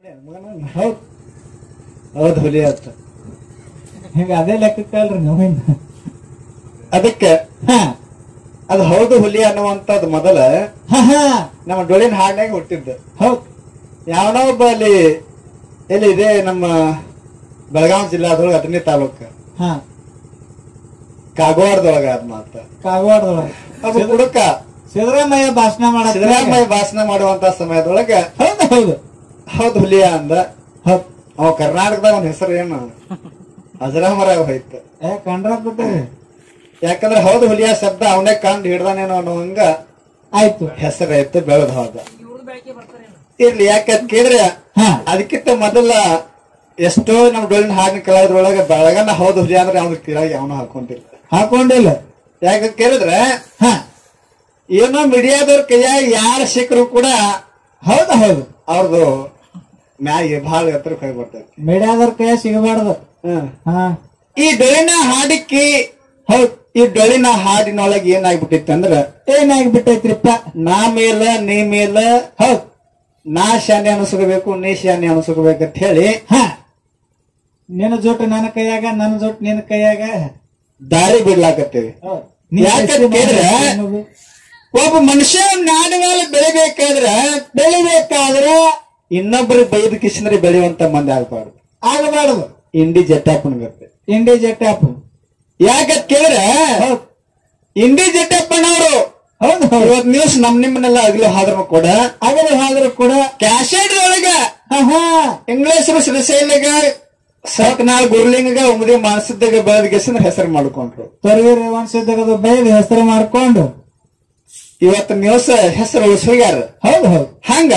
ಹೌದ್ ಹೌದ್ ಹುಲಿ ಆತ ಹಿಂಗ ಅದೇ ಲೆಕ್ಕಕ್ಕೆ ಅಲ್ರಿ ನೀವಿನ್ ಅದಕ್ಕೆ ಹಾ ಅದು ಹೌದು ಹುಲಿ ಅನ್ನುವಂಥದ್ದು ಮೊದಲ ಹಾ ಹಾ ನಮ್ಮ ಡೊಳಿನ ಹಾಡ್ನಾಗ ಹುಟ್ಟಿದ್ದು ಹೌದ್ ಯಾವನೋ ಒಬ್ಬ ಅಲ್ಲಿ ಎಲ್ಲಿ ಇದೆ ನಮ್ಮ ಬೆಳಗಾವಿ ಜಿಲ್ಲಾದೊಳಗೆ ಹತ್ತನೇ ತಾಲೂಕು ಹಾ ಕಾಗವಾಡದೊಳಗ ಅದ್ ಮಾತ ಕಾಗವಾಡದೊಳಗೆ ಒಬ್ಬ ಹುಡುಕ ಸಿದ್ದರಾಮಯ್ಯ ಭಾಷಣ ಮಾಡ ಸಿದ್ದರಾಮಯ್ಯ ಭಾಷಣ ಮಾಡುವಂತ ಸಮಯದೊಳಗ ಹೌದು ಹೌದು ಹೌದು ಹುಲಿಯ ಅಂದ ಹೌದ್ ಅವ ಕರ್ನಾಟಕದಾಗ ಅವನ ಹೆಸರು ಏನು ಅಜರಾಮರ ಹೋಯ್ತು ಏ ಕಂಡ್ರ ಬಿಟ್ರಿ ಯಾಕಂದ್ರೆ ಹೌದು ಹುಲಿಯ ಶಬ್ದ ಅವನೇ ಕಂಡು ಹಿಡ್ದಾನೇನೋ ಅನ್ನುವಂಗ ಆಯ್ತು ಹೆಸರಾಯ್ತು ಬೆಳೆದ ಹೋದ ಇರ್ಲಿ ಯಾಕಂತ ಕೇಳಿದ್ರೆ ಹಾ ಅದಕ್ಕಿಂತ ಮೊದಲ ಎಷ್ಟೋ ನಮ್ ಡೊಳ್ಳಿನ ಹಾಡಿನ ಕಲಾವಿದ್ರೊಳಗ ಬೆಳಗನ ಹೌದು ಹುಲಿ ಅಂದ್ರೆ ಅವ್ನ ಕೆಳಗೆ ಅವನು ಹಾಕೊಂಡಿಲ್ಲ ಹಾಕೊಂಡಿಲ್ಲ ಯಾಕೆ ಕೇಳಿದ್ರೆ ಹಾ ಏನೋ ಮೀಡಿಯಾದವ್ರ ಕೈಯಾಗ ಯಾರು ಸಿಕ್ಕರು ಕೂಡ ಹೌದು ಹೌದು ಅವ್ರದ್ದು ಮ್ಯಾಗೆ ಬಹಳ ಎತ್ತರಕ್ಕೆ ಹೋಗಿ ಬರ್ತೈತಿ ಮೀಡಿಯಾದವ್ರ ಕೈ ಸಿಗಬಾರ್ದು ಹ್ಮ್. ಹಾ ಈ ಡೊಳ್ಳಿನ ಹಾಡಿಕ್ಕಿ ಹೌದ್ ಈ ಡೊಳ್ಳಿನ ಹಾಡಿನೊಳಗೆ ಏನಾಗ್ಬಿಟ್ಟಿತ್ತು ಅಂದ್ರ ಏನಾಗಿ ಬಿಟ್ಟೈತ್ರಿಪ್ಪ ನಾ ಮೇಲ ನೀ ಮೇಲ ಹೌದ್ ನಾ ಶಾನೆ ಅನಿಸ್ಕೋಬೇಕು ನೀ ಶಾನೆ ಅನಿಸ್ಕೋಬೇಕು ಅಂತ ಹೇಳಿ ಹಾ ನಿನ್ನ ಜೋಟು ನನ್ನ ಕೈಯಾಗ ನನ್ನ ಜೋಟು ನಿನ್ನ ಕೈಯಾಗ ದಾರಿ ಬಿಡ್ಲಾಕತ್ತೇವಿ ಹೌದ್. ನೀ ಯಾಕಂತ ಎಷ್ಟು ಕೇಳಿದ್ರೆ ಮಾಡ್ಬೇಕು ಅನ್ನೋದು? ಒಬ್ಬ ಮನುಷ್ಯ ನಾಡಿ ಮೇಲೆ ಬೆಳಿಬೇಕಾದ್ರ ಬೆಳಿಬೇಕಾದ್ರ ಇನ್ನೊಬ್ಬರು ಬೈದ ಕಿಶನರಿ ಬೆಳೆಯುವಂತ ಮಂದಿ ಆಗ್ಬಾರ್ದು ಆಗಬಾರದು ಇಂಡಿ ಜಟ್ಟಾಪನ್ಗತ್ತೆ ಇಂಡಿ ಜಟ್ಟಾಪು ಯಾಕಂತ ಕೇಳಿದ್ರೆ ಹೌದ್ ಇಂಡಿ ಜಟ್ಟಪ್ಪನವರು ಹೌದು ಹೌದು ಇವತ್ ನ್ಯೂಸ್ ನಮ್ ನಿಮ್ಮನ್ನೆಲ್ಲ ಆಗ್ಲಿ ಹಾದ್ರು ಕೂಡ ಆಗಲಿ ಆದ್ರೂ ಕೂಡ ಕ್ಯಾಸೆಟ್ ಒಳಗ ಹಾ ಹಾ ಇಂಗ್ಲೇಷರು ಶ್ರೀಶೈಲಗ ಸತ್ನಾಳ್ ಗುರ್ಲಿಂಗ ಉಮದಿ ಮಾನಸದಾಗ ಬೆಳೆದ ಗೆಸನ ಹೆಸರು ಮಾಡ್ಕೊಂಡ್ರು ತೊರಗೇರಿ ವಂಶದಗದು ಬೈದು ಹೆಸರು ಮಾಡ್ಕೊಂಡು ಇವತ್ತು ನ್ಯೂಸ್ ಹೆಸರು ಉಳಿಸ್ಯಾರ ಹೌದು ಹೌದು ಹಂಗ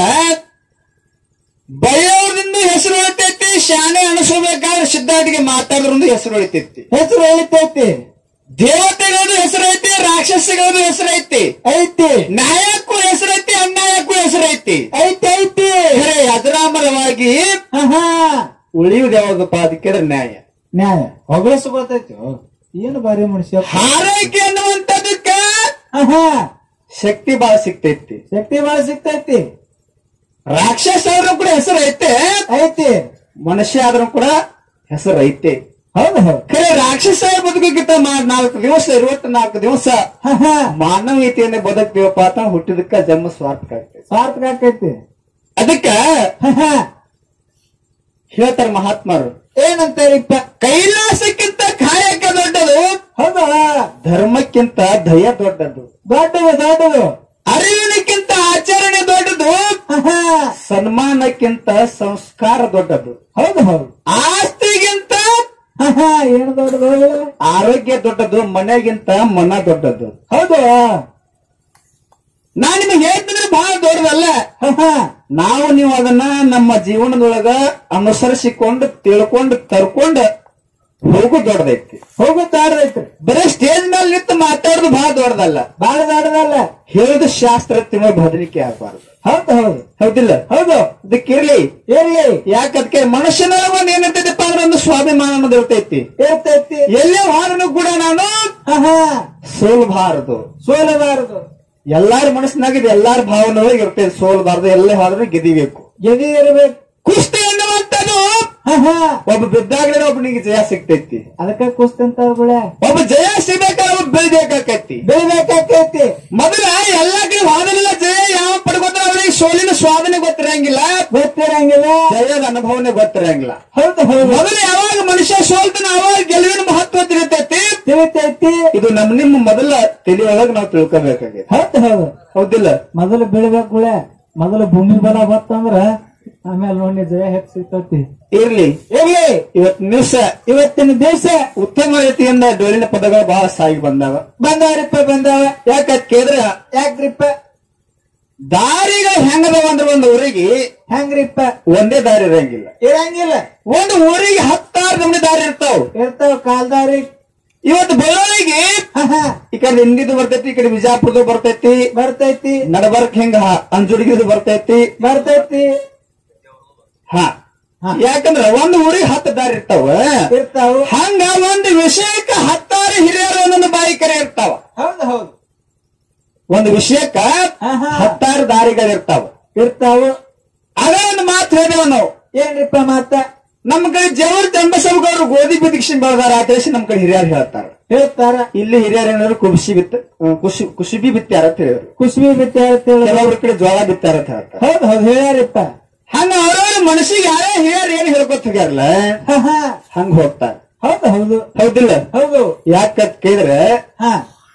ಬಯೋದಿಂದ ಹೆಸರು ಉಳಿತೈತಿ ಶಾನೆ ಅನಿಸ್ಬೇಕಾದ್ರೆ ಸಿದ್ಧಾಟಿಗೆ ಮಾತಾಡೋದ್ರಿಂದ ಹೆಸರು ಉಳಿತೈತಿ ಹೆಸರು ಹೇಳ್ತೈತಿ ದೇವತೆಗಳದು ಹೆಸರೈತಿ ರಾಕ್ಷಸಗಳದು ಹೆಸರೈತಿ ಐತಿ ನ್ಯಾಯಕ್ಕೂ ಹೆಸರೈತಿ ಅನ್ಯಾಯಕ್ಕೂ ಹೆಸರೈತಿ ಐತಿ ಐತಿ ಖರೆ ಅಜರಾಮರವಾಗಿ ಹಾ ಹಾ ಉಳಿಯುವುದು ಯಾವಾಗಪ್ಪ ಅದಕ್ಕೆ ನ್ಯಾಯ ನ್ಯಾಯ ಹೊಗಳಿಸ್ ಗೊತ್ತೈತಿ ಏನು ಬಾರಿ ಮನುಷ್ಯ ಹಾರೈಕೆ ಅನ್ನುವಂಥದಕ್ಕ ಹಾ ಹಾ ಶಕ್ತಿ ಬಾಳ ಸಿಗ್ತೈತಿ ಶಕ್ತಿ ಬಾಳ ಸಿಗ್ತೈತಿ ರಾಕ್ಷಸ ಆದ್ರೂ ಕೂಡ ಹೆಸರು ಐತೆ ಐತಿ ಮನುಷ್ಯ ಆದ್ರೂ ಕೂಡ ಹೆಸರು ಐತೆ ಹೌದು ಹೌದು ಖರೆ ರಾಕ್ಷಸ ಬದುಕಿಗಿಂತ ನಾಲ್ಕು ದಿವಸ ಇರುವತ್ನಾಲ್ಕು ದಿವಸ ಹಾ ಹಾ ಮಾನವೀಯತೆಯನ್ನ ಬದುಕ್ತೀವಪ್ಪ ಅಂತ ಹುಟ್ಟಿದಕ್ಕ ಜನ್ಮ ಸ್ವಾರ್ಥ ಆಗ್ತೈತಿ ಸಾರ್ಥಕ ಆಕೈತಿ ಅದಕ್ಕ ಹಾ ಹಾ ಹೇಳ್ತಾರ ಮಹಾತ್ಮರು ಏನಂತಾರಿಪ್ಪ ಕೈಲಾಸಕ್ಕಿಂತ ಕಾಯಕ ದೊಡ್ಡದು ಹೌದಾ ಧರ್ಮಕ್ಕಿಂತ ದಯ ದೊಡ್ಡದು ದೊಡ್ಡದು ದೊಡ್ಡದು ಅರಿವಿನಕ್ಕಿಂತ ಆಚರಣೆ ದೊಡ್ಡದು ಹಾ ಹಾ ಸನ್ಮಾನಕ್ಕಿಂತ ಸಂಸ್ಕಾರ ದೊಡ್ಡದು ಹೌದು ಹೌದು ಆಸ್ತಿಗಿಂತ ಹಾ ಹಾ ಏನು ದೊಡ್ಡದು ಆರೋಗ್ಯ ದೊಡ್ಡದು ಮನೆಗಿಂತ ಮನ ದೊಡ್ಡದು ಹೌದು ನಾ ನಿಮಗೆ ಹೇಳ್ತಿದ್ರೆ ಬಹಳ ದೊಡ್ಡದಲ್ಲ ಹಾ ಹಾ ನಾವು ನೀವು ಅದನ್ನ ನಮ್ಮ ಜೀವನದೊಳಗ ಅನುಸರಿಸಿಕೊಂಡು ತಿಳ್ಕೊಂಡು ತರ್ಕೊಂಡು ಹೋಗು ದೊಡ್ಡದೈತಿ ಹೋಗು ದಾಡ್ದೈತ್ರಿ ಬರೀ ಸ್ಟೇಜ್ ಮೇಲೆ ನಿಂತು ಮಾತಾಡೋದು ಬಹಳ ದೊಡ್ಡದಲ್ಲ ಬಾಳ ದಾಡದಲ್ಲ ಹೇಳಿದ ಶಾಸ್ತ್ರ ತಿನ್ನೋ ಬದಲಿಕೆ ಆಗಬಾರ್ದು ಹೌದು ಹೌದು ಹೌದಿಲ್ಲ ಹೌದು ಇದಕ್ಕಿರ್ಲಿ ಇರ್ಲಿ ಯಾಕದಕ್ಕೆ ಮನುಷ್ಯನೊಳಗ ಒಂದ್ ಏನಿರ್ತೈತಪ್ಪ ಅಂದ್ರೆ ಒಂದು ಸ್ವಾಭಿಮಾನ ಅನ್ನೋದು ಇರ್ತೈತಿ ಇರ್ತೈತಿ ಎಲ್ಲೇ ಹಾರನು ಕೂಡ ನಾನು ಹಾ ಹಾ ಸೋಲ್ಬಾರದು ಸೋಲಬಾರದು ಎಲ್ಲಾರ ಮನಸ್ಸಿನಾಗ ಇದು ಎಲ್ಲಾರ ಭಾವನೆ ಒಳಗೆ ಇರ್ತೈತಿ ಸೋಲ್ಬಾರದು ಎಲ್ಲೇ ಹೋದ್ರೆ ಗೆದಿಬೇಕು ಗೆದಿ ಇರ್ಬೇಕು ಕುಸ್ತಿ ಅನ್ನುವಂಥದ್ದು ಹಾ ಹಾ ಒಬ್ಬ ಬಿದ್ದಾಗಲೇ ಒಬ್ಬನಿಗೆ ಜಯ ಸಿಗ್ತೈತಿ ಅದಕ್ಕ ಕುಸ್ತಿ ಅಂತ ಬಿಳೆ ಒಬ್ಬ ಜಯ ಸಿಗ್ಬೇಕಾದ್ರೆ ಒಬ್ಬ ಬೆಳಿಬೇಕಾಕೈತಿ ಬೆಳಿಬೇಕಾಕೈತಿ ಮೊದಲ ಎಲ್ಲಾ ಕಡೆ ಹೋದಲೆಲ್ಲ ಜಯ ಯಾವ ಪಡ್ಕೋತಾರ ಅವ್ರಿಗೆ ಸೋಲಿನ ಸ್ವಾದನೆ ಗೊತ್ತಿರಂಗಿಲ್ಲ ಗೊತ್ತಿರಂಗಿಲ್ಲ ಜಯದ ಅನುಭವನೆ ಗೊತ್ತಿರಂಗಿಲ್ಲ ಹೌದು ಹೌದು ಮೊದಲು ಯಾವಾಗ ಮನುಷ್ಯ ಸೋಲ್ತಾನ ಅವಾಗ ಗೆಲುವಿನ ಮಹತ್ವ ತಿಳಿತೈತಿ ತಿಳಿತೈತಿ ಇದು ನಮ್ಮ ನಿಮ್ಮ ಮೊದಲ ತಿಳಿಯೊಳಗೆ ನಾವು ತಿಳ್ಕೊಬೇಕಾಗಿದೆ ಹೌದು ಹೌದು ಹೌದಿಲ್ಲ ಮೊದಲು ಬೆಳಿಬೇಕು ಗುಳೆ ಮೊದಲು ಭೂಮಿ ಬಲ ಬತ್ತಂದ್ರ ಆಮೇಲೆ ನೋಡಿ ಜಯ ಹೆಚ್ಚು ಸಿಗ್ತೈತಿ ಇರ್ಲಿ ಇರ್ಲಿ ಇವತ್ ದಿವಸ ಇವತ್ತಿನ ದಿವಸ ಉತ್ತಮ ರೀತಿಯಿಂದ ಡೊಳ್ಳಿನ ಪದಗಳು ಬಹಳ ಸಾಗಿ ಬಂದಾವ ಬಂದವರಿಪ್ಪ ಬಂದವ ಯಾಕಂತ ಕೇಳಿದ್ರ ಯಾಕ್ರಿಪ್ಪ ದಾರಿಗಳು ಹೆಂಗದವ ಅಂದ್ರೆ ಒಂದು ಊರಿಗೆ ಹೆಂಗ್ರಿಪ್ಪ ಒಂದೇ ದಾರಿ ಇರಂಗಿಲ್ಲ ಇರಂಗಿಲ್ಲ ಒಂದು ಊರಿಗೆ ಹತ್ತಾರು ನಮೂನಿ ದಾರಿ ಇರ್ತಾವ ಇರ್ತಾವ ಕಾಲ್ದಾರಿ ಇವತ್ತು ಬೆಳ್ಳೊಳಿಗೆ ಹಾ ಹಾ ಈ ಕಡೆ ಹಿಂದಿದು ಬರ್ತೈತಿ ಈ ಕಡೆ ಬಿಜಾಪುರದು ಬರ್ತೈತಿ ಬರ್ತೈತಿ ನಡಬರ್ಕ್ ಹೆಂಗ ಅಂಜುಡಿಗಿದು ಬರ್ತೈತಿ ಬರ್ತೈತಿ ಹಾ ಹಾ. ಯಾಕಂದ್ರ ಒಂದು ಊರಿಗೆ ಹತ್ತು ದಾರಿ ಇರ್ತಾವ ಇರ್ತಾವ ಹಂಗ ಒಂದು ವಿಷಯಕ್ಕ ಹತ್ತಾರು ಹಿರಿಯರು ಒಂದೊಂದು ಬಾಯಿ ಕರೆ ಇರ್ತಾವ ಹೌದು ಹೌದು ಒಂದು ವಿಷಯಕ್ಕ ಹಾ, ಹಾ. ಹತ್ತಾರು ದಾರಿಗಳು ಇರ್ತಾವ ಇರ್ತಾವ ಅದೇ ಒಂದು ಮಾತು ಹೇಳಿದೆವು ನಾವು ಏನ್ರಿಪ್ಪ ಮಾತ ನಮ್ಮ ಕಡೆ ಜವರ್ ಚಂಬಸವ್ಗವ್ರು ಗೋಧಿ ಬಿದಿಕ್ಷನ್ ಬೆಳೆದಾರ ಆ ತಿಳಿಸಿ ನಮ್ ಕಡೆ ಹಿರಿಯರು ಹೇಳ್ತಾರ ಹೇಳ್ತಾರ ಇಲ್ಲಿ ಹಿರಿಯರು ಏನಾದ್ರು ಕುಬಿಸಿ ಬಿತ್ತ ಕುಸಿ ಕುಸಿಬಿ ಬಿತ್ತಾರ ಅಂತ ಹೇಳಿದ್ರು ಕುಸ್ಬಿ ಬಿತ್ತೆ ಅಂತ ಹೇಳಿ ಕೆಲವ್ರ ಕಡೆ ಜೋಳ ಬಿತ್ತಾರ ಅಂತ ಹೇಳ್ತಾರ ಹೌದ್ ಹೌದ್ ಹೇಳ್ಯಾರಿಪ್ಪ ಹಂಗ ಅವ್ರವ್ರ ಮನಸ್ಸಿಗೆ ಯಾರೇ ಹಿರಿಯರು ಏನ್ ಹೇಳ್ಕೊತ ಹೋಗ್ಯಾರಲ್ಲ ಹ, ಹ. ಹಂಗ ಹೋಗ್ತಾರ ಹೌದು ಹೌದು ಹೌದಿಲ್ಲ ಹೌದು ಯಾಕಂತ ಕೇಳಿದ್ರೆ ಹಾ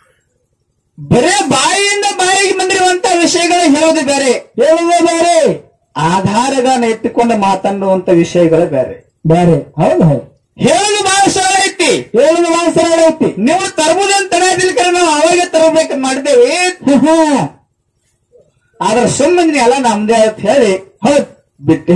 ಬರೇ ಬಾಯಿಯಿಂದ ಬಾಯಿಗೆ ಬಂದಿರುವಂತ ವಿಷಯಗಳು ಹೇಳೋದು ಬೇರೆ ಹೇಳುದೇ ಬೇರೆ ಆಧಾರಗಳನ್ನ ಎತ್ತಿಕೊಂಡು ಮಾತನ್ನುವಂತ ವಿಷಯಗಳು ಬೇರೆ ಬೇರೆ ಹೌದು ಹೌದು ಹೇಳೋದು ಬಹಳ ಸರಳ ಐತಿ ಹೇಳುದು ಬಹಳ ಸರಳ ಐತಿ ನೀವು ತರಬಹುದಂತ ತರದಿಲ್ಕರ ನಾವು ಅವಾಗ ತರಬೇಕಂತ ಮಾಡಿದ್ದೇವೆ ಹ, ಹ. ಆದ್ರೆ ಸುಮ್ಮನೆ ಎಲ್ಲ ನಮ್ದೇ ಅಂತ ಹೇಳಿ ಹೌದ್ ಬಿಟ್ಟೆ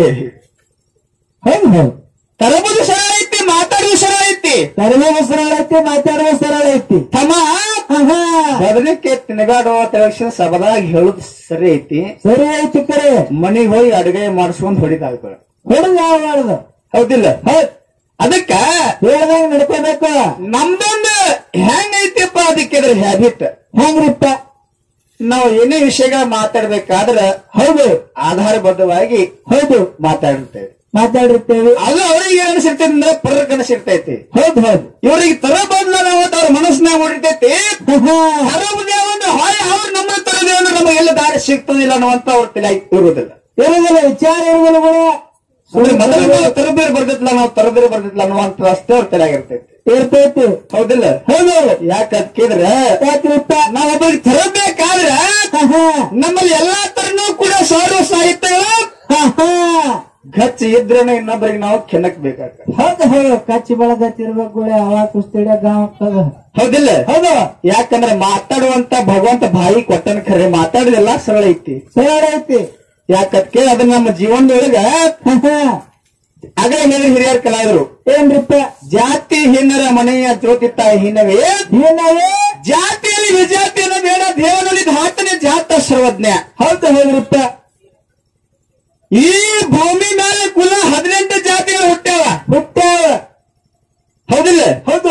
ಹೌದು ಹೌದು ತರಬಹುದು ಸರಳ ಐತಿ ಮಾತಾಡುವುದು ಸರಳ ಐತಿ ತರಬೇವು ಸರಳ ಐತಿ ಮಾತಾಡುವ ಸರಳ ಐತಿ ತಮ್ಮ ಹ, ಹ. ಬದಲಿಕ್ಕೆ ತಿನ್ನಗಾಡುವ ತಕ್ಷಣ ಸಬದಾಗ ಹೇಳುದು ಸರಿ ಐತಿ ಸರಿ ಐತಿ ಕರೆ ಮನಿಗ್ ಹೋಗಿ ಅಡುಗೆ ಮಾಡಿಸ್ಕೊಂಡ್ ಹೊಡಿತಾಳ್ಗಳು ಹೊಡೆದು ಯಾವ ಮಾಡುದು ಹೌದಿಲ್ಲ ಹೌದ್ ಅದಕ್ಕ ಹೇಳ್ದಂಗ ನಡ್ಕೋಬೇಕು ನಮ್ದೊಂದು ಹೆಂಗ್ ಐತಿಪ್ಪ ಅದಕ್ಕೆ ಅದ್ರ ಹ್ಯಾಬಿಟ್ ಹೆಂಗ್ರಿಪ್ಪ ನಾವು ಏನೇ ವಿಷಯಗಳ ಮಾತಾಡ್ಬೇಕಾದ್ರ ಹೌದು ಆಧಾರಬದ್ಧವಾಗಿ ಹೌದು ಮಾತಾಡಿರ್ತೇವೆ ಮಾತಾಡಿರ್ತೇವೆ ಅದು ಅವ್ರಿಗೆ ಏನ್ ಅನಿಸಿರ್ತೈತಿ ಅಂದ್ರೆ ಪರಕ್ ಅನಿಸಿರ್ತೈತಿ ಹೌದು ಹೌದು ಇವ್ರಿಗೆ ತರ ಬದ್ಲ ನಾವು ಅವ್ರ ಮನಸ್ಸಿನಾಗ ಹೊಡಿತೈತಿ ಹ, ಹ. ತರಬುದೇ ಒಂದು ಹಾಯ್ ಅವ್ರು ನಮ್ಮ ತರದೇ ಅಂದ್ರೆ ನಮಗೆ ಎಲ್ಲ ದಾರಿ ಸಿಗ್ತದಿಲ್ಲ ಅನ್ನುವಂತ ಅವ್ರ ತಲೆ ಇರುವುದಿಲ್ಲ ಇರುದಿಲ್ಲ ವಿಚಾರ ಇರುವುದಿಲ್ಲ ಕೂಡ ಅಂದ್ರೆ ಮೊದಲು ತರಬೇರು ಬರ್ದಿತ್ತಲ್ಲ ನಾವು ತರಬೇರು ಬರ್ದಿತ್ತಲ್ಲ ಅನ್ನುವಂತ ಅಷ್ಟೇ ಅವ್ರ ತಲೆಯಾಗಿರ್ತೈತಿ ಇರ್ತೈತಿ ಹೌದಿಲ್ಲ ಹೌದು ಯಾಕಂತ ಕೇಳಿದ್ರೆ ಯಾಕ್ರಿಪ್ಪ ನಾವ್ ಒಬ್ಬರಿಗೆ ತರಬೇಕಾದ್ರೆ ಹ, ಹ. ನಮ್ಮಲ್ಲಿ ಎಲ್ಲಾ ತರನೂ ಕೂಡ ಸರ್ವ ಸಾಹಿತ್ಯಗಳು ಹ, ಹ. ಗಚ್ಚ ಇದ್ರೇನೆ ಇನ್ನೊಬ್ಬರಿಗೆ ನಾವು ಕೆನ್ನಕ್ ಬೇಕಾಗ್ತದೆ ಹೌದು ಹೌದು ಕಚ್ಚಿ ಬೆಳಗತ್ತಿರ್ಬೇಕು ಅವ ಕುಸ್ತಿಡ ಗಾಂವ್ ಆಗ್ತದ ಹೌದಿಲ್ಲ ಹೌದು ಯಾಕಂದ್ರೆ ಮಾತಾಡುವಂತ ಭಗವಂತ ಬಾಯಿ ಕೊಟ್ಟನ ಖರೆ ಮಾತಾಡಿದೆಲ್ಲ ಸರಳ ಐತಿ ಸರಳ ಐತಿ ಯಾಕಂತ ಕೇಳಿ ಅದನ್ನ ನಮ್ಮ ಜೀವನದೊಳಗ ಹ, ಹ. ಆಗಲೇ ಹೇಳಿ ಹಿರಿಯರ್ ಕಲಾವಿದರು ಏನ್ರಿಪ್ಪ ಜಾತಿ ಹೀನರ ಮನೆಯ ಜ್ಯೋತಿತ್ತ ಹೀನವೇ ಏನವೇ ಜಾತಿಯಲ್ಲಿ ವಿಜಾತಿಯನ್ನು ಬೇಡ ದೇವನಲ್ಲಿ ಧಾತನೆ ಜಾತ ಸರ್ವಜ್ಞ ಹೌದು ಹೌದ್ರಿಪ್ಪ ಈ ಭೂಮಿ ಮೇಲೆ ಕುಲ ಹದಿನೆಂಟು ಜಾತಿಗಳು ಹುಟ್ಟ್ಯಾವ ಹುಟ್ಟ್ಯಾವ ಹೌದಿಲ್ಲ ಹೌದು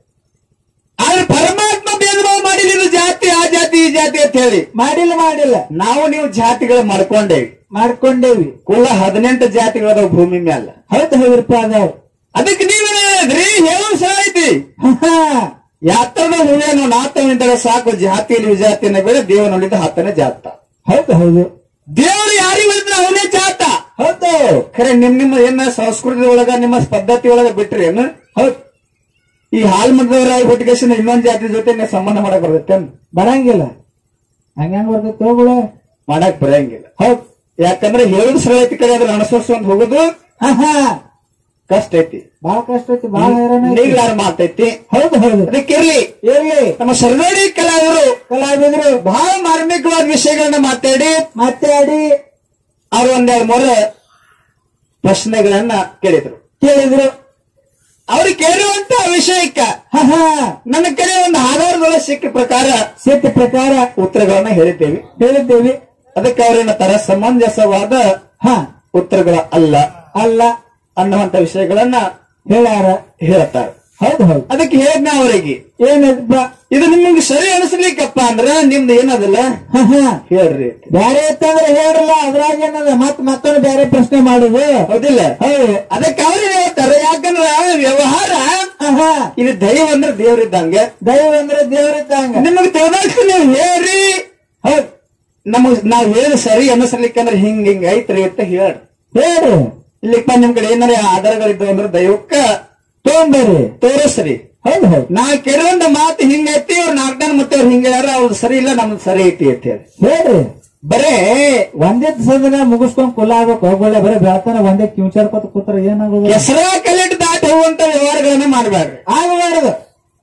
ಆದ್ರೆ ಪರಮಾತ್ಮ ಭೇದ ಭಾವ ಮಾಡಿಲ್ಲ ಇದು ಜಾತಿ ಆ ಜಾತಿ ಈ ಜಾತಿ ಅಂತ ಹೇಳಿ ಮಾಡಿಲ್ಲ ಮಾಡಿಲ್ಲ ನಾವು ನೀವು ಜಾತಿಗಳು ಮಾಡ್ಕೊಂಡೇವಿ ಮಾಡ್ಕೊಂಡೇವಿ ಕುಲ ಹದಿನೆಂಟು ಜಾತಿಗಳದಾವ ಭೂಮಿ ಮ್ಯಾಲ ಹೌದು ಹೌದ್ರಿಪ್ಪ ಅದಾವ ಅದಕ್ಕೆ ನೀವೇನ ಹೇಳಿದ್ರಿ ಹೇಳೋದು ಸಹ ಐತಿ ಹ, ಹ. ಯಾತ್ರದ ಹೂವೇನು ನಾತವಿದ್ದರೆ ಸಾಕು ಜಾತಿಯಲ್ಲಿ ವಿಜಾತಿಯನ್ನ ಬೇಡ ದೇವ ನೋಡಿದ ಹತ್ತನೇ ಜಾತ ಹೌದು ಹೌದು ದೇವರು ಯಾರಿಗೆ ಹೇಳಿದ್ರೆ ಅವನೇ ಜಾತ ಹೌದು ಖರೆ ನಿಮ್ ನಿಮ್ಮ ಏನ ಸಂಸ್ಕೃತಿ ಒಳಗ ನಿಮ್ಮ ಪದ್ಧತಿ ಒಳಗ ಬಿಟ್ರಿ ಏನು ಹೌದು ಈ ಹಾಲ್ ಮತದವರ ಹುಟ್ಟಿಗೆಸಿನ ಇನ್ನೊಂದ್ ಜಾತಿ ಜೊತೆ ನೀವು ಸಂಬಂಧ ಮಾಡಕ್ ಬರ್ತೈತೆ ಬರಂಗಿಲ್ಲ ಹಂಗ ಬರ್ತೈತಿ ಹೋಗುಳ ಮಾಡಕ್ ಬರಂಗಿಲ್ಲ ಹೌದು ಯಾಕಂದ್ರೆ ಹೇಳುದು ಸರಳ ಐತಿ ಕರೆ ಅದ್ರ ಅನುಸರಿಸುವಂತ ಹೋಗುದು ಹ, ಹ. ಕಷ್ಟ ಐತಿ ಬಾಳ ಕಷ್ಟ ಐತಿ ಬಾಳ ಹೈರಾಣ ಐತಿ. ನೀಗ್ಲಾರ ಮಾತೈತಿ ಹೌದು ಹೌದು ಅದಕ್ಕೆ ಇರ್ಲಿ ಇರ್ಲಿ ನಮ್ಮ ಸರ್ದಾರಿ ಕಲಾವಿದರು ಕಲಾವಿದ್ರು ಬಹಳ ಮಾರ್ಮಿಕವಾದ ವಿಷಯಗಳನ್ನ ಮಾತಾಡಿ ಮತ್ತೆ ಅಡಿ ಅವ್ರು ಒಂದೆರಡು ಮೂರು ಪ್ರಶ್ನೆಗಳನ್ನ ಕೇಳಿದ್ರು ಕೇಳಿದ್ರು ಅವ್ರು ಕೇಳುವಂತ ವಿಷಯಕ್ಕ ಹ, ಹ. ನನ್ನ ಕಡೆ ಒಂದು ಆಧಾರದೊಳಗೆ ಸಿಕ್ಕ ಪ್ರಕಾರ ಸಿಟ್ಟ ಪ್ರಕಾರ ಉತ್ತರಗಳನ್ನ ಹೇಳಿದ್ದೇವೆ ಹೇಳಿದ್ದೇವೆ ಅದಕ್ಕೆ ಅವ್ರೇನ ತರ ಸಮಂಜಸವಾದ ಹ ಉತ್ತರಗಳ ಅಲ್ಲ ಅಲ್ಲ ಅನ್ನುವಂತ ವಿಷಯಗಳನ್ನ ಹೇಳ್ಯಾರ ಹೇಳ್ತಾರೆ ಹೌದು ಹೌದು ಅದಕ್ಕೆ ಹೇಳಿದ್ನ ಅವರಿಗೆ ಏನಪ್ಪ ಇದು ನಿಮಗೆ ಸರಿ ಅನಿಸ್ಲಿಕ್ಕಪ್ಪ ಅಂದ್ರ ನಿಮ್ದು ಏನದಲ್ಲ ಹ, ಹ. ಹೇಳ್ರಿ ಬ್ಯಾರೆ ಇತ್ತಂದ್ರೆ ಹೇಳ್ರಲ್ಲ ಅದ್ರಾಗ ಏನದ ಮತ್ ಮತ್ತೊಂದು ಬೇರೆ ಪ್ರಶ್ನೆ ಮಾಡುದು ಹೌದಿಲ್ಲ ಹೌದು ಅದಕ್ಕೆ ಅವ್ರು ಹೇಳ್ತಾರೆ ಯಾಕಂದ್ರ ವ್ಯವಹಾರ ಹ, ಹ. ಇದು ದೈವ ಅಂದ್ರೆ ದೇವ್ರಿದ್ದಂಗೆ ದೈವ ಅಂದ್ರೆ ದೇವ್ರಿದ್ದಂಗ ನಿಮಗೆ ತಿಳಿದಷ್ಟು ನೀವು ಹೇಳ್ರಿ ಹೌದು ನಮಗ್ ನಾವ್ ಹೇಳಿದ ಸರಿ ಅನುಸರ್ಲಿಕ್ಕಂದ್ರೆ ಹಿಂಗ್ ಹಿಂಗ್ ಐತ್ರಿ ಅಂತ ಹೇಳ್ರಿ ಹೇಳ್ರಿ ಇಲ್ಲಿಪ್ಪ ನಿಮ್ ಕಡೆ ಏನಾರ ಆಧಾರಗಳಿದ್ದು ಅಂದ್ರೆ ದೈವಕ್ಕ ತೊಗೊಂಬರ್ರಿ ತೋರಿಸ್ರಿ ಹೌದು ಹೌದು ನಾ ಕೆಲವೊಂದು ಮಾತು ಹಿಂಗೈತಿ ಅವ್ರು ನಾಲ್ಕು ಜನ ಮತ್ತೆ ಅವ್ರು ಹಿಂಗ ಹೇಳ್ಯಾರ ಅವ್ರು ಸರಿ ಇಲ್ಲ ನಮ್ದು ಸರಿ ಐತಿ ಅಂತ ಹೇಳಿ ಹೇಳ್ರಿ ಬರೇ ಒಂದೇ ದಿವಸದಾಗ ಮುಗಿಸ್ಕೊಂಡ್ ಕುಲ ಆಗ್ಬೇಕು ಹೋಗ್ಕೊಳ್ಳೆ ಬರೀ ಬೆಳತಾನ ಒಂದೇ ಕಿಂಚಾಡ್ಕೊತ ಕೂತ್ರ ಏನಾಗೋದು ಹೆಸರ ಕಲೆಟ್ ದಾಟಿ ಹೋಗುವಂತ ವ್ಯವಹಾರಗಳನ್ನ ಮಾಡಬೇಡ್ರಿ ಆಗಬಾರದು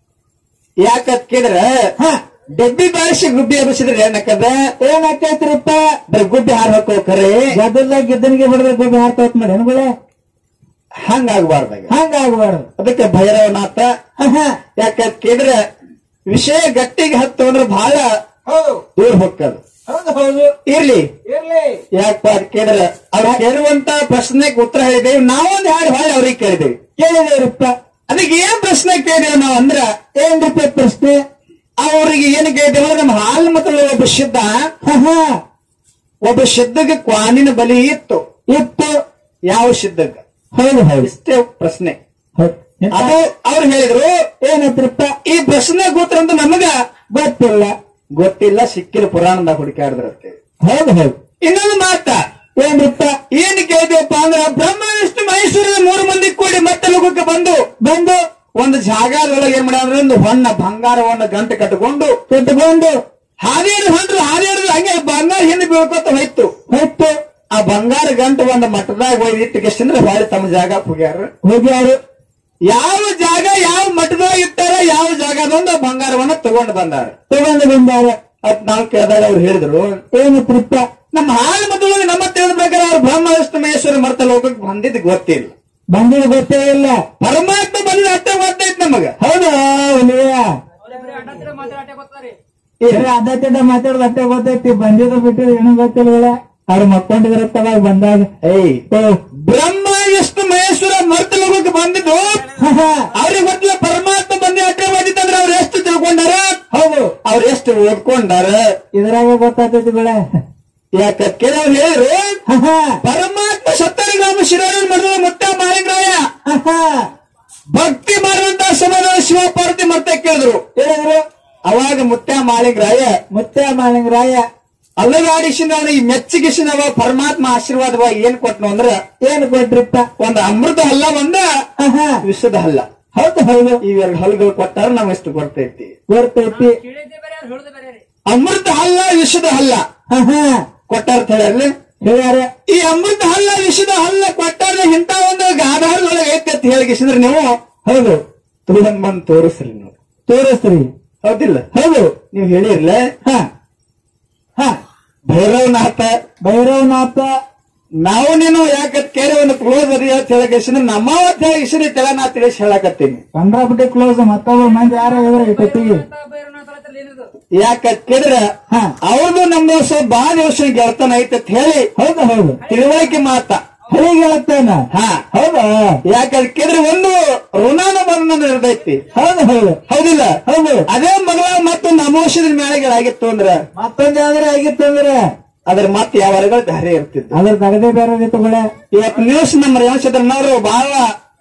ಯಾಕಂತ ಕೇಳಿದ್ರೆ ಹ ಡಬ್ಬಿ ಬಾರಿಸಿ ಗುಬ್ಬಿ ಹಬ್ಬಿಸಿದ್ರೆ ಏನಕ್ಕದ ಏನಾಕೈತ್ರಿಪ್ಪ ಬರೀ ಗುಬ್ಬಿ ಹಾರ್ಬೇಕು ಖರೆ ಗದ್ದಲ್ದಾಗ ಗೆದ್ದನಿಗೆ ಹೊಡೆದ್ರೆ ಗೋಬಿ ಹಾರ್ತವತ್ ಮಾಡಿ ಅನ್ಗಳೇ ಹಂಗಾಗಬಾರ್ದಾಗ ಹಂಗ ಆಗ್ಬಾರ್ದು ಅದಕ್ಕೆ ಭೈರವನಾಥ ಹ, ಹ. ಯಾಕಂತ ಕೇಳಿದ್ರೆ ವಿಷಯ ಗಟ್ಟಿಗೆ ಹತ್ತು ಅಂದ್ರೆ ಬಹಳ ಹೌದು ದೂರ ಹೊಕ್ಕದು ಹೌದು ಹೌದು ಇರ್ಲಿ ಇರ್ಲಿ ಯಾಕಪ್ಪ ಅಂತ ಕೇಳಿದ್ರೆ ಅವ್ರು ಕೇಳುವಂತ ಪ್ರಶ್ನೆಗೆ ಉತ್ತರ ಹೇಳಿದೇವಿ ನಾವೊಂದು ಹಾಡು ಹಾಡಿ ಅವ್ರಿಗೆ ಕೇಳಿದೇವಿ ಕೇಳಿದೇವ್ರಿಪ್ಪ ಅದಕ್ಕೆ ಏನ್ ಪ್ರಶ್ನೆ ಕೇಳಿದೇವ್ ನಾವು ಅಂದ್ರ ಏನ್ರಿಪ್ಪ ಪ್ರಶ್ನೆ ಅವ್ರಿಗೆ ಏನ್ ಕೇಳಿದೇವ ಅಂದ್ರೆ ನಮ್ಮ ಹಾಲು ಮತ್ತು ಒಬ್ಬ ಸಿದ್ಧ ಹ, ಹ. ಒಬ್ಬ ಸಿದ್ಧಗೆ ಕ್ವಾನಿನ ಬಲಿ ಇತ್ತು ಇತ್ತು ಯಾವ ಸಿದ್ಧಗ ಹೌದು ಹೌದು ಇಷ್ಟೇ ಪ್ರಶ್ನೆ ಹೌದು ಎಂತ? ಅದು ಅವ್ರು ಹೇಳಿದ್ರು ಏನತ್ರಪ್ಪ ಈ ಪ್ರಶ್ನೆ ಗೊತ್ತ ಅಂತ ನಮಗ ಗೊತ್ತಿಲ್ಲ ಗೊತ್ತಿಲ್ಲ ಸಿಕ್ಕಿಲ್ಲ ಪುರಾಣದಾಗ ಹುಡುಕಾಡಿದ್ರತ್ತೆ ಹೌದು ಹೌದು ಇನ್ನೊಂದು ಮಾತ ಏನ್ರಿಪ್ಪ ಏನ್ ಕೇಳಿದ್ವಪ್ಪ ಅಂದ್ರ ಬ್ರಹ್ಮ ವಿಷ್ಣು ಮಹೇಶ್ವರದ ಮೂರು ಮಂದಿ ಕೂಡಿ ಮತ್ತೆ ಲೋಕಕ್ಕೆ ಬಂದು ಬಂದು ಒಂದು ಜಾಗದೊಳಗೆ ಏನ್ ಮಾಡ್ಯಾರ ಒಂದು ಹೊನ್ನ ಬಂಗಾರವನ್ನ ಗಂಟೆ ಕಟ್ಟಿಕೊಂಡು ಕಟ್ಕೊಂಡು ಹಾದಿಯಲ್ಲಿ ಹೊಂಟ್ರು ಹಾದಿಯಲ್ಲಿ ಹಂಗೆ ಬಂಗಾರ ಹಿಂದೆ ಬೀಳ್ಕೊತ ಹೋಯ್ತು ಹೊತ್ತು ಆ ಬಂಗಾರ ಗಂಟು ಒಂದು ಮಠದಾಗ ಹೋಗಿ ಇಟ್ಟಿಗೆಷ್ಟಂದ್ರೆ ಹೊಳೆ ತಮ್ಮ ಜಾಗ ಹೋಗ್ಯಾರ ಹೋಗ್ಯಾರು ಯಾವ ಜಾಗ ಯಾವ ಮಠದಾಗ ಇಟ್ಟಾರ ಯಾವ ಜಾಗದೊಂದು ಬಂಗಾರವನ್ನ ತಗೊಂಡು ಬಂದಾರ ತಗೊಂಡು ಬಂದಾರ ಅದ್ ನಾವು ಕೇಳಿದಾಗ ಅವ್ರು ಹೇಳಿದ್ರು ಏನತ್ರಪ್ಪ ನಮ್ಮ ಹಾಳು ಮದುವೆ ನಮ್ಮ ತಿಳಿದ ಪ್ರಕಾರ ಅವ್ರು ಬ್ರಹ್ಮ ವಿಷ್ಣು ಮಹೇಶ್ವರ ಮರ್ತ ಲೋಕಕ್ಕೆ ಬಂದಿದ್ದು ಗೊತ್ತಿಲ್ಲ ಬಂದಿದ್ದು ಗೊತ್ತೇ ಇಲ್ಲ ಪರಮಾತ್ಮ ಬಂದಿದ್ದು ಅಷ್ಟೇ ಗೊತ್ತೈತ್ ನಮಗ ಹೌದಾ ಒಲಿಯ ಅಡ್ಡ ತಿಡ್ಡ ಮಾತಾಡೋದು ಅಷ್ಟೇ ಗೊತ್ತೈತಿ ಬಂದಿದ್ದು ಬಿಟ್ಟಿದ್ದು ಏನೂ ಗೊತ್ತಿಲ್ಲ ಅವ್ರು ಮಕ್ಕೊಂಡಿದ್ರತ್ತವಾಗ ಬಂದಾಗ ಏಯ್ ಓ, ಬ್ರಹ್ಮ ವಿಷ್ಣು ಮಹೇಶ್ವರ ಮರ್ತ ಲೋಕಕ್ಕೆ ಬಂದಿದ್ದು ಹ, ಹ, ಅವ್ರಿಗೆ ಗೊತ್ತಿಲ್ಲ ಪರಮಾತ್ಮ ಬಂದಿ ಅಷ್ಟೇ ಬಂದಿತ್ತಂದ್ರೆ ಅವ್ರು ಎಷ್ಟು ತಿಳ್ಕೊಂಡಾರ ಹೌದು ಅವ್ರು ಎಷ್ಟು ಓದ್ಕೊಂಡಾರ ಇದ್ರಾಗ ಗೊತ್ತಾಗ್ತೈತಿ ಬೆಳೆ ಯಾಕ ಕೆಲವ್ರು ಹೇಳಿದ್ರು ಹ, ಹ, ಪರಮಾತ್ಮ ಸತ್ತರಿಗಾಮ ಶಿರಾಯಣ ಮಾಡಿದ ಮುತ್ತ ಮಾಲಿಂಗರಾಯ ಹ, ಹ. ಭಕ್ತಿ ಮಾಡುವಂತ ಸಮಯದಲ್ಲಿ ಶಿವ ಪಾರ್ವತಿ ಮತ್ತೆ ಕೇಳಿದ್ರು ಹೇಳಿದ್ರು ಅವಾಗ ಮುತ್ತ ಮಾಲಿಂಗರಾಯ ಮುತ್ತೆ ಮಾಲಿಂಗರಾಯ ಅಲ್ಲಗಾಡಿಸಿನ ಅವನಿಗೆ ಮೆಚ್ಚಿಗಿಸಿನವ ಪರಮಾತ್ಮ ಆಶೀರ್ವಾದವ ಏನ್ ಕೊಟ್ನು ಅಂದ್ರ ಏನು ಕೊಟ್ರಿಪ್ಪ ಒಂದು ಅಮೃತ ಹಲ್ಲ ಒಂದ ಹ, ಹ. ವಿಷದ ಹಲ್ಲ ಹೌದು ಹೌದು ಇವೆರಡು ಹಲ್ಗಳು ಕೊಟ್ಟಾರ ನಾವ್ ಎಷ್ಟು ಕೊಡ್ತೈತಿ ಗೊತ್ತೈತಿ ಅಮೃತ ಹಲ್ಲ ವಿಷದ ಹಲ್ಲ ಹ, ಹ. ಕೊಟ್ಟಾರ ಅಂತ ಹೇಳ್ಯಾರ್ಲಿ? ಹೇಳ್ಯಾರ ಈ ಅಮೃತ ಹಲ್ಲ ವಿಷದ ಹಲ್ಲ ಕೊಟ್ಟಾರ ಇಂತ ಒಂದು ಗಾಧಾರದೊಳಗೆ ಐತೆ ಅಂತ ಹೇಳಿಗಿಸಿದ್ರೆ ನೀವು ಹೌದು ತುಳಂಗ್ ಬಂದ್ ತೋರಿಸ್ರಿ ನೀವು ತೋರಿಸ್ರಿ ಹೌದಿಲ್ಲ ಹೌದು ನೀವು ಹೇಳಿರ್ಲ ಹ ಹ ಭೈರವನಾಥ ಭೈರವನಾಥ ನಾವು ನೀನು ಯಾಕೆ ಕೇಳಿ ಒಂದು ಕ್ಲೋಸ್ ಅದಿ ಅಂತ ಹೇಳಕಿಸಿದ್ರೆ ನಮ್ಮ ಹೇಳಿಸಿದ್ರೆ ತೆಳ ನಾ ತಿಳಿಸಿ ಹೇಳಕತ್ತೀನಿ ಕಂಡ್ರಾಬಿಟ್ಟೆ ಕ್ಲೋಸ್ ಮತ್ತೊಬ್ಬ ಮಂದಿ ಯಾರ ಇದ್ರ ಇಟ್ಟಿಗೆ ಯಾಕ ಕೇಳಿದ್ರೆ ಹ ಅವ್ರದ್ದು ನಮ್ದು ಸ್ವಲ್ಪ ಬಾಳ ದಿವಸ ಗೆಳತನ ಐತೆ ಅಂತ ಹೇಳಿ ಹೌದು ಹೌದು ತಿಳುವಳಿಕೆ ಮಾತ ಹಳಿಗೆ ಹೇಳುತ್ತೇನ ಹಾ ಹೌದಾ ಯಾಕೆ ಕೇಳಿದ್ರೆ ಒಂದು ಋಣಾನ ಬಂಧನ ಇರ್ತೈತಿ ಹೌದು ಹೌದು ಹೌದಿಲ್ಲ ಹೌದು ಅದೇ ಮಗಳ ಮತ್ತೊಂದು ಅಮೋಷದ ಮೇಳೆಗಳಾಗಿತ್ತು ಅಂದ್ರ ಮತ್ತೊಂದ್ ಯಾವ್ದಾರ ಆಗಿತ್ತು ಅಂದ್ರೆ ಅದ್ರ ಮತ್ತೆ ಯಾವ ವರ್ಗಗಳು ದಾರಿ ಇರ್ತಿತ್ತು ಅದ್ರ ತಗದೇ ಬೇರೆ ತಗೊಳ್ಳೆ ಇವತ್ತು ನ್ಯೂಸ್ ನಮ್ಮ ರೇವಣಚಂದ್ರನವರು ಬಹಳ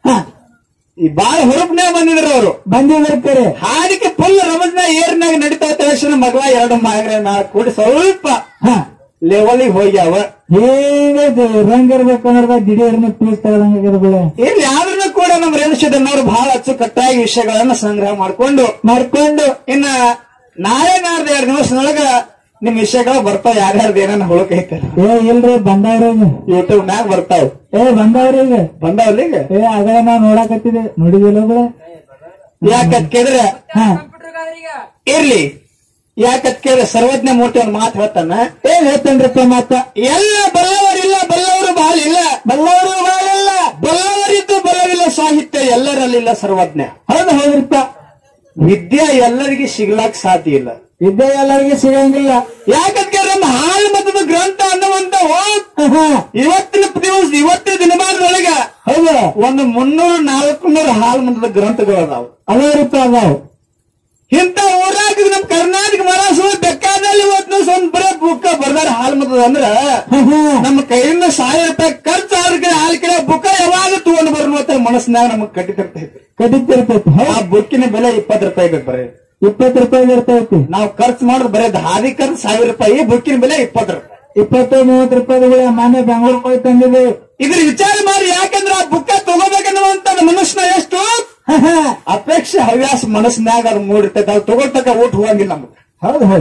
ಈ ಬಾಳ ಹುರುಪ್ನೇ ಬಂದಿದ್ರು ಅವರು ಬಂದಿರ್ತಾರೆ ಹಾಡಿಕೆ ಫುಲ್ ರಮಜ್ನ ಏರ್ನಾಗ ನಡೀತಾ ತಕ್ಷಣ ಮಗಳ ಎರಡು ಮಗರ ನಾಲ್ಕು ಕೂಡಿ ಸ್ವಲ್ಪ ಹ ಲೆವೆಲಿಗೆ ಹೋಗ್ಯಾವ ಹೇಗೆ ರಂಗ್ ಇರ್ಬೇಕಂದ್ರೆ ದಿಢೀರ್ನ ಪೀಸ್ ತಗದಂಗ ಬೆಳೆ ಇಲ್ಲಿ ಯಾವ್ದನ್ನು ಕೂಡ ನಮ್ಮ ರೇಣುಚಂದ್ರನವರು ಬಹಳ ಅಚ್ಚುಕಟ್ಟಾಗಿ ವಿಷಯಗಳನ್ನ ಸಂಗ್ರಹ ಮಾಡ್ಕೊಂಡು ಮಾಡ್ಕೊಂಡು ಇನ್ನ ನಾಳೆ ನಾಡ್ದು ಎರಡು ದಿವಸದೊಳಗ ನಿಮ್ ವಿಷಯಗಳು ಬರ್ತಾವ ಯಾರ್ಯಾರ್ದು ಏನನ್ನ ಹುಳುಕೈತೆ ಏ ಇಲ್ರಿ ಬಂದವ್ರಿಗೆ ಯೂಟ್ಯೂಬ್ ನಾಗ ಬರ್ತಾವ ಏ ಬಂದವ್ರಿಗೆ ಬಂದಾವಲ್ಲ ಈಗ ಏ ಅದೇ ನಾವ್ ನೋಡಕತ್ತಿದೆ ನೋಡಿದಿಲ್ಲ ಬಿಡ ಯಾಕತ್ ಕೇಳಿದ್ರೆ ಹ ಇರ್ಲಿ ಯಾಕತ್ ಕೇಳಿದ್ರೆ ಸರ್ವಜ್ಞ ಮೂರ್ತಿ ಒಂದು ಮಾತು ಹೇಳ್ತಾನ ಏನ್ ಹೇಳ್ತೇನ್ರಿಪ್ಪ ಮತ್ತ ಎಲ್ಲ ಬಲ್ಲವರಿಲ್ಲ ಬಲ್ಲವರು ಬಹಳ ಇಲ್ಲ ಬಲ್ಲವರು ಬಾಳಿಲ್ಲ ಬಲ್ಲವರಿದ್ದು ಬಲವಿಲ್ಲ ಸಾಹಿತ್ಯ ಎಲ್ಲರಲ್ಲಿಲ್ಲ ಸರ್ವಜ್ಞ ಹೌದು ಹೌದ್ರಿಪ್ಪ ವಿದ್ಯೆ ಎಲ್ಲರಿಗೆ ಸಿಗ್ಲಾಕ್ ಸಾಧ್ಯ ಇಲ್ಲ ವಿದ್ಯೆ ಎಲ್ಲರಿಗೆ ಸಿಗಂಗಿಲ್ಲ ಯಾಕಂದ್ರೆ ನಮ್ಮ ಹಾಳು ಮತದ ಗ್ರಂಥ ಅನ್ನುವಂತವು ಹ, ಹ. ಇವತ್ತಿನ ದಿವಸ ಇವತ್ತಿನ ದಿನಮಾನದೊಳಗ ಹೌದು ಒಂದು ಮುನ್ನೂರು ನಾಲ್ಕುನೂರು ಹಾಲು ಮತದ ಗ್ರಂಥಗಳು ಅದಾವು ಅದಾವ್ರಿಪ್ಪ ಅದಾವ್ ಇಂತ ಊರಾಗ ನಮ್ ಕರ್ನಾಟಕ ಮಹಾರಾಷ್ಟ್ರ ಬೇಕಾದಲ್ಲಿ ಇವತ್ತು ಒಂದು ಬರೀ ಬುಕ್ಕ ಬರ್ದಾರ ಹಾಲು ಮತದ ಅಂದ್ರ ಹ, ಹ. ನಮ್ಮ ಕೈಯಿಂದ ಸಾವಿರ ರೂಪಾಯಿ ಖರ್ಚು ಆದ್ರ ಕಡೆ ಹಾಲು ಕಡೆ ಬುಕ್ಕ ಯಾವಾಗ ತಗೊಂಡು ಬರೋಣ ಅಂತ ಮನಸ್ಸಿನಾಗ ನಮಗ್ ಕಟ್ಟಿತಿರ್ತೈತಿ ಕಡಿತಿರ್ತೈತಿ ಆ ಹೌದ್ ಬುಕ್ಕಿನ ಬೆಲೆ ಇಪ್ಪತ್ತು ರೂಪಾಯಿ ಬೇಕು ಬರೀ ಇಪ್ಪತ್ತು ರೂಪಾಯಿ ಇರ್ತೈತಿ ನಾವು ಖರ್ಚು ಮಾಡೋದು ಬರೀ ಹಾದಿ ಖರ್ಚು ಸಾವಿರ ರೂಪಾಯಿ ಬುಕ್ಕಿನ ಬೆಲೆ ಇಪ್ಪತ್ತು ರೂಪಾಯಿ ಇಪ್ಪತ್ತು ಮೂವತ್ತು ರೂಪಾಯಿ ಮಾನ್ಯ ಬೆಂಗಳೂರು ಹೋಗಿ ತಂದಿದ್ವಿ ಇದ್ರ ವಿಚಾರ ಮಾಡಿ ಯಾಕಂದ್ರೆ ಆ ಬುಕ್ಕ ತಗೋಬೇಕನ್ನುವಂತ ಮನುಷ್ಯನ ಎಷ್ಟು ಹ, ಹ. ಅಪೇಕ್ಷೆ ಹವ್ಯಾಸ ಮನಸ್ಸಿನಾಗ ಅದು ಮೂಡಿರ್ತೈತೆ ಅದು ತಗೊಳ್ತಕ್ಕ ಊಟ ಹೋಗಂಗಿಲ್ಲ ನಮ್ಗೆ ಹೌದು ಹೌದು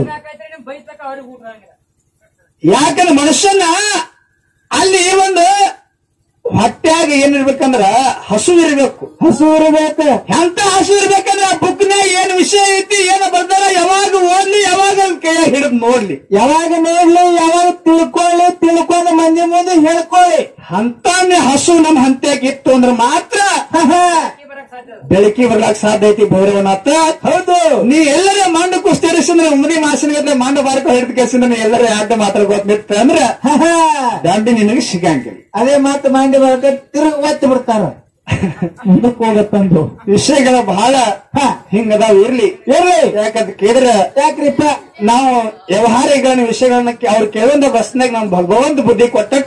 ಯಾಕಂದ್ರೆ ಮನುಷ್ಯನ ಅಲ್ಲಿ ಒಂದು ಹೊಟ್ಯಾಗ ಏನಿರ್ಬೇಕಂದ್ರ ಹಸು ಇರ್ಬೇಕು ಹಸು ಇರಬೇಕು ಎಂತ ಹಸು ಇರ್ಬೇಕಂದ್ರ ಆ ಬುಕ್ನಾಗ ಏನ್ ವಿಷಯ ಐತಿ ಏನ ಬರ್ದಾರ ಯಾವಾಗ ಓದ್ಲಿ ಯಾವಾಗ ಕೈಯಾಗ ಹಿಡಿದು ನೋಡ್ಲಿ ಯಾವಾಗ ನೋಡ್ಲಿ ಯಾವಾಗ ತಿಳ್ಕೊಳ್ಳಿ ತಿಳ್ಕೊಂಡು ಮಂದಿ ಮುಂದೆ ಹೇಳ್ಕೊಳ್ಳಿ ಅಂತಾನೆ ಹಸು ನಮ್ಮ ಹಂತ್ಯಾಗ ಇತ್ತು ಅಂದ್ರೆ ಮಾತ್ರ ಹ, ಹ. ಬೆಳಕಿ ಬರ್ಲಾಕ್ ಸಾಧ್ಯ ಐತಿ ಭೈರವನಾಥ ಹೌದು ನೀ ಎಲ್ಲರ ಮಂಡ ಕುಸ್ತೇರಿಸಿದ್ರೆ ಉಮದಿ ಮಾಸಿನ ಮಂಡ ಬಾರಕ ಹಿಡಿದ ಕೇಸಿಂದ ನೀ ಎಲ್ಲರ ಅಡ್ಡ ಮಾತ್ರ ಗೊತ್ತಿತ್ತ ಅಂದ್ರ ಹ, ಹ. ದಂಡಿ ನಿನಗೆ ಸಿಗಂಗಿಲ್ಲ ಅದೇ ಮಾತು ಮಾಡಿ ಬರಕ ತಿರುಗಿ ಒತ್ತಿ ಬಿಡ್ತಾರ ಮುಂದಕ್ಕೆ ಹೋಗತ್ತಂದು ವಿಷಯಗಳ ಬಹಳ ಹ ಹಿಂಗದಾವ್ ಇರ್ಲಿ ಇರ್ಲಿ ಯಾಕಂತ ಕೇಳಿದ್ರೆ ಯಾಕ್ರಿಪ್ಪ ನಾವು ವ್ಯವಹಾರಿಗಳನ್ನ ವಿಷಯಗಳನ್ನ ಕೇ- ಅವ್ರು ಕೇಳುವಂತ ಪ್ರಶ್ನೆಗೆ ನಾವು ಭಗವಂತ ಬುದ್ಧಿ ಕೊಟ್ಟಟ್ಟು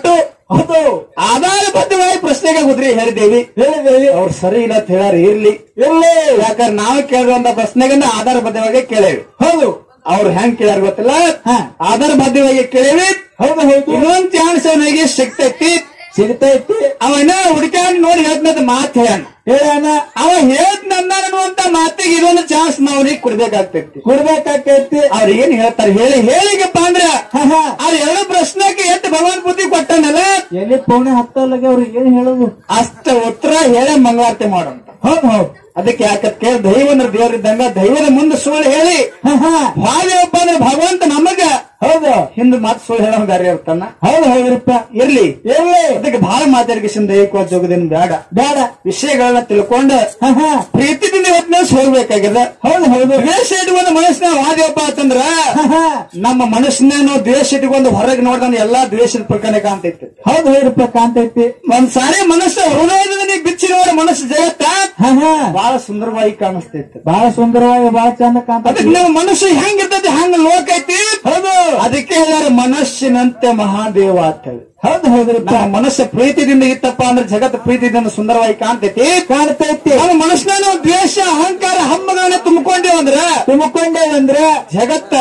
ಹೌದು ಆಧಾರಬದ್ಧವಾಗಿ ಪ್ರಶ್ನೆಗೆ ಉದ್ರಿ ಹೇಳಿದ್ದೇವಿ ಹೇಳಿದೇವಿ ಅವ್ರು ಸರಿ ಇಲ್ಲ ಅಂತ ಹೇಳಾರ ಇರ್ಲಿ ಇರ್ಲಿ ಯಾಕಂದ್ರೆ ನಾವು ಕೇಳಿರುವಂತ ಪ್ರಶ್ನೆಗನ್ನ ಆಧಾರಬದ್ಧವಾಗಿ ಕೇಳೇವಿ ಹೌದು ಅವ್ರು ಹೆಂಗ್ ಕೇಳ್ಯಾರ ಗೊತ್ತಿಲ್ಲ ಹಾ. ಆಧಾರಬದ್ಧವಾಗಿ ಕೇಳೇವಿ ಹೌದು ಹೌದು ಇನ್ನೊಂದ್ ಚಾನ್ಸ್ ಅವನಿಗೆ ಸಿಗ್ತೈತಿ ಸಿಗ್ತೈತಿ ಅವನ ಹುಡುಕಾಡಿ ನೋಡಿ ಹೇಳ್ತದ ಮಾತು ಹೇಳಣ ಹೇಳಣ ಅವ ಹೇಳ್ತ ಅನ್ನುವಂತ ಮಾತಿಗೆ ಇದೊಂದು ಚಾನ್ಸ್ ನಾವು ಅವ್ರಿಗೆ ಕೊಡ್ಬೇಕಾಗ್ತೈತಿ ಕೊಡ್ಬೇಕಾಕೈತಿ ಅವ್ರ ಏನ್ ಹೇಳ್ತಾರೆ ಹೇಳಿ ಹೇಳಿಗಪ್ಪ ಅಂದ್ರ ಹಾ, ಹಾ. ಅವ್ರ ಎರಡು ಪ್ರಶ್ನೆಗೆ ಎಷ್ಟು ಭಗವಾನ್ ಬುದ್ಧಿ ಕೊಟ್ಟನಲ್ಲ ಎಲ್ಲಿ ಪೌಣೆ ಹತ್ತಲ್ಲಾಗೆ ಅವ್ರಿಗೆ ಏನ್ ಹೇಳೋದು ಅಷ್ಟ ಉತ್ತರ ಹೇಳೇ ಮಂಗಳಾರತಿ ಮಾಡೋಂತ ಹೌದು ಹೌದು ಅದಕ್ಕೆ ಯಾಕಂತ ದೈವ ಅಂದ್ರೆ ದೇವರಿದ್ದಂಗ ದೈವದ ಮುಂದೆ ಸುಳ್ಳು ಹೇಳಿ ಹಾ, ಹಾ. ಭಾವ್ಯಪ್ಪ ಅಂದ್ರೆ ಭಗವಂತ ನಮಗ ಹೌದು ಹಿಂದ್ ಮಾತು ಸುಳ್ಳು ಹೇಳೋ ದಾರಿ ಇರ್ತಾನ ಹೌದು ಹೌದ್ರಪ್ಪ ಇರ್ಲಿ ಇರ್ಲಿ ಅದಕ್ಕೆ ಬಹಳ ಮಾತಾಡಿಕೆಸಿಂದ ದೈಹಿಕ ಜೋಗದಿಂದ ಬೇಡ ಬೇಡ ವಿಷಯಗಳನ್ನ ತಿಳ್ಕೊಂಡು ಹಾ, ಹಾ. ಪ್ರೀತಿದಿಂದ ಇವತ್ತಿನ ಹೋಗ್ಬೇಕಾಗಿದೆ ಹೌದು ಹೌದು ದ್ವೇಷ ಇಟ್ಕೊಂಡು ಮನಸ್ಸಿನ ವಾದ್ಯಪ್ಪ ಅಂತಂದ್ರ ಹಾ, ಹಾ. ನಮ್ಮ ಮನಸ್ಸಿನ ನಾವು ದ್ವೇಷ ಇಟ್ಕೊಂಡು ಹೊರಗೆ ನೋಡ್ದಂಗ ಎಲ್ಲಾ ದ್ವೇಷದ ಪ್ರಕರಣ ಕಾಣ್ತೈತಿ ಹೌದು ಹೌದ್ರಪ್ಪ ಕಾಣ್ತೈತಿ ಒಂದ್ ಸಾರಿ ಮನಸ್ಸು ಹೃದಯದಿಂದ ನೀ ಬಿಚ್ಚಿ ನೋಡ ಮನಸ್ಸು ಜಗತ್ತ ಹಾ ಹಾ ಬಹಳ ಸುಂದರವಾಗಿ ಕಾಣಿಸ್ತೈತಿ ಬಹಳ ಸುಂದರವಾಗಿ ಬಹಳ ಚಂದ ಕಾಣ್ತೈತಿ ಅದಕ್ಕೆ ನಮ್ಮ ಮನಸ್ಸು ಹೆಂಗಿರ್ತೈತಿ ಹಂಗ ಲೋಕ ಐತಿ ಹೌದು ಅದಕ್ಕೆ ಹೇಳ್ಯಾರ ಮನಸ್ಸಿನಂತೆ ಮಹಾದೇವ ಅಂತ ಹೇಳಿ ಹೌದು ಹೌದ್ರಪ್ಪ ನಮ್ಮ ಮನಸ್ಸು ಪ್ರೀತಿದಿಂದ ಇತ್ತಪ್ಪ ಅಂದ್ರೆ ಜಗತ್ತು ಪ್ರೀತಿದಿಂದ ಸುಂದರವಾಗಿ ಕಾಣ್ತೈತಿ ಕಾಣ್ತೈತಿ ನಮ್ಮ ಮನಸ್ಸಿನ ನಾವು ದ್ವೇಷ ಅಹಂಕಾರ ಹಮ್ಮಗಳನ್ನ ತುಂಬಿಕೊಂಡೇವ್ ಅಂದ್ರ ತುಂಬಿಕೊಂಡೇವಂದ್ರೆ ಜಗತ್ತ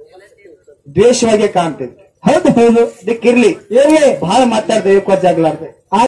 ದ್ವೇಷವಾಗಿ ಕಾಣ್ತೈತಿ ಹೌದು ಹೌದು ಅದಕ್ಕಿರ್ಲಿ ಇರ್ಲಿ ಬಹಳ ಮಾತಾಡ್ದೆ ಜಾಗಲಾರ್ದೆ